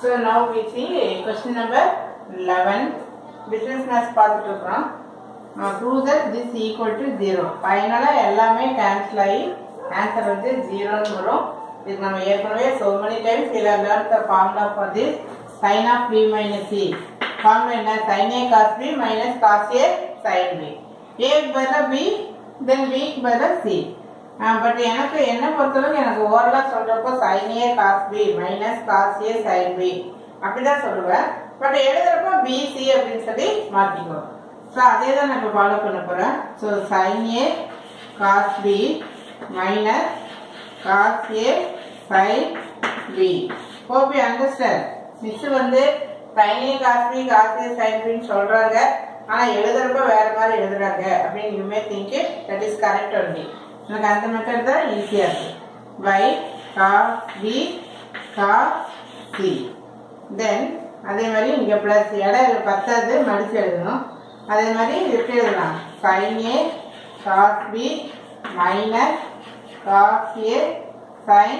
So now we see question number 11. Business maths பார்த்துட்டு இருக்கிறோம் prove that this equal to zero ஃபைனலாக எல்லாமே cancel ஆகி ஆன்சர் வந்து ஜீரோன்னு வரும் இது நம்ம ஏற்கனவே so many times we have learned the formula for this sin of b minus c formula என்ன sin a cos b minus cos a sin b a க்கு பதிலா b then b க்கு பதிலா c பட் எனக்கு என்ன பொறுத்தளவுக்கு எனக்கு ஓவரலாக சொல்றப்போ sin a cos b minus cos a sin b அப்படிதான் சொல்லுவேன் பட் எழுதுறப்போ bc அப்படின்னு சொல்லி மாத்திக்கோ ஸோ அதே தான் நான் இப்போ ஃபாலோ பண்ண போகிறேன் so sin a cos b minus cos a sin b hope you understand miss வந்து sin a cos b cos a sin b ன்னு சொல்றாங்க ஆனா எழுதுறப்ப வேற மாதிரி எழுதுறாங்க அப்படின்னு you may think it that is correct only எனக்கு அந்த மெத்தட் தான் ஈஸியா இருக்கு by cos b cos c then அதே மாதிரி இங்க பிளஸ் இடம் பத்தாது மடிச்சு எழுதணும் அதே மாதிரி எப்படி எழுதலாம் sin a cos b minus cos a sin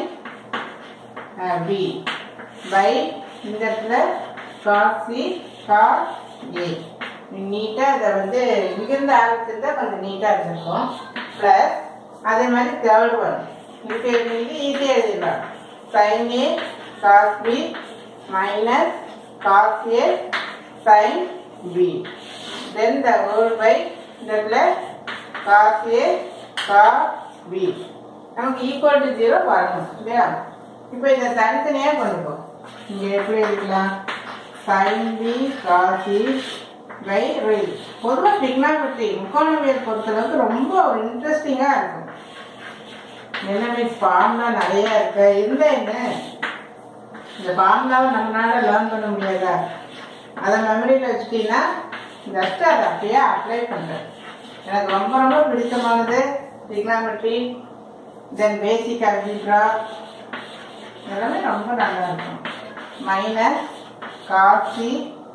uh, b by இந்த இடத்துல cos c cos a நீட்டாக இதை வந்து இங்கிருந்து ஆரம்பிச்சிருந்தா கொஞ்சம் நீட்டாக இருந்திருக்கும் ப்ளஸ் அதே மாதிரி தேர்ட் ஒன் இதுக்கு இது ஈஸியாக எழுதிடலாம் sin a cos b minus cos a sin b then the whole by இந்த இடத்துல cos a cos b நமக்கு ஈக்குவல் டு ஜீரோ வரணும் இல்லையா இப்போ இதை தனித்தனியாக கொண்டு போ இங்கே எப்படி எழுதிக்கலாம் sin b cos e by ரே பொதுவாக டிக்னாமெட்ரி முக்கோணவியல் பொறுத்தளவுக்கு ரொம்ப ஒரு இன்ட்ரெஸ்டிங்காக இருக்கும் என்ன மீன்ஸ் ஃபார்ம்லாம் நிறைய இருக்கு இருந்தா என்ன இந்த ஃபார்முலாவை நம்மளால லேர்ன் பண்ண முடியாதா அதை மெமரியில் வச்சுட்டீங்கன்னா ஜஸ்ட் அதை அப்படியே அப்ளை பண்ணுறேன் எனக்கு ரொம்ப ரொம்ப பிடித்தமானது டிக்னாமெட்ரி தென் பேசிக் அல்ஜிப்ரா எல்லாமே ரொம்ப நல்லா இருக்கும் மைனஸ் காசி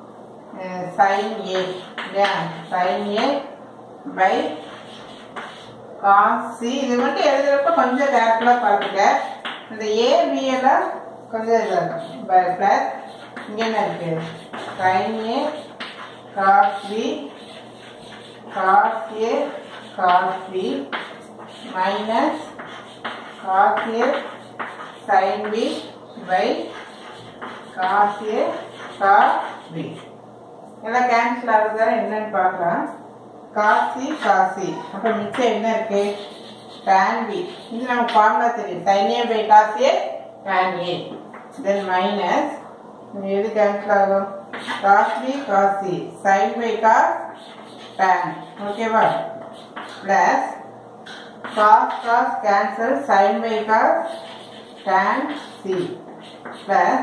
சைன் ஏ இல்லையா sine A by cos C இது மட்டும் எழுதுறப்ப கொஞ்சம் கேர்ஃபுல்லாக பார்த்துக்க இந்த ஏபி எல்லாம் கொஞ்சம் இதாகும் ப்ளஸ் இங்கே என்ன இருக்கு sine A cos B cos A cos B minus cos A sine B by cos A cos B எல்லாம் கேன்சல் ஆகுதா என்னன்னு பார்க்கலாம் காசி காசி அப்போ மிச்சம் என்ன இருக்கு tan b இது நமக்கு ஃபார்முலா தெரியும் sin a பை காசி tan a தென் மைனஸ் எது கேன்சல் ஆகும் காஸ் b காசி sin பை காஸ் tan ஓகேவா plus cos cos cancel sin by cos tan c plus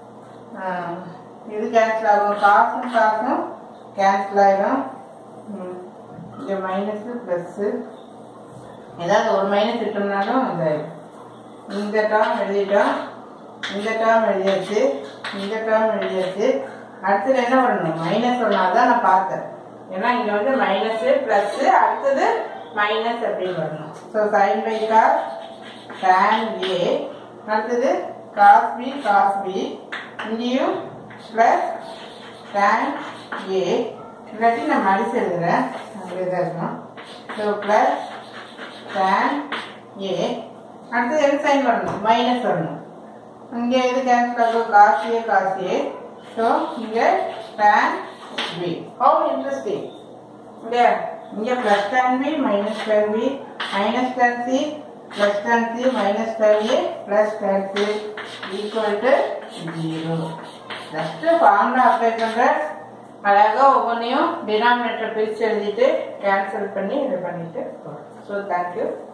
இது கேன்சல் ஆகும் காசும் காசும் கேன்சல் ஆகிடும் இங்கே மைனஸு ப்ளஸ்ஸு ஏதாவது ஒரு மைனஸ் விட்டோம்னாலும் இந்த இந்த டேர்ம் எழுதிட்டோம் இந்த டேர்ம் எழுதியாச்சு இந்த டேர்ம் எழுதியாச்சு அடுத்தது என்ன பண்ணணும் மைனஸ் ஒன்றா தான் நான் பார்த்தேன் ஏன்னா இங்கே வந்து மைனஸு ப்ளஸ்ஸு அடுத்தது மைனஸ் அப்படின்னு வரணும் so sine by cos tan A அடுத்தது காஸ் பி காஸ் பி இங்கேயும் ப்ளஸ் tan ஏ இல்லாட்டி நான் மடிச்சு எழுதுறேன் அப்படி தான் இருக்கும் ஸோ ப்ளஸ் tan ஏ அடுத்தது எது சைன் வரணும் மைனஸ் வரணும் இங்கே எது கேன்சல் ஆகும் cos A cos A so இங்கே tan பி ஹவு இன்ட்ரெஸ்டிங் இல்லையா இங்கே plus tan B minus tan B minus tan C plus tan C minus tan A plus tan C equal to zero just formula apply பண்ணுறேன் அழகாக ஒவ்வொன்றையும் denominator பிரித்து எழுதிட்டு cancel பண்ணி இது பண்ணிட்டு ஸோ தேங்க்யூ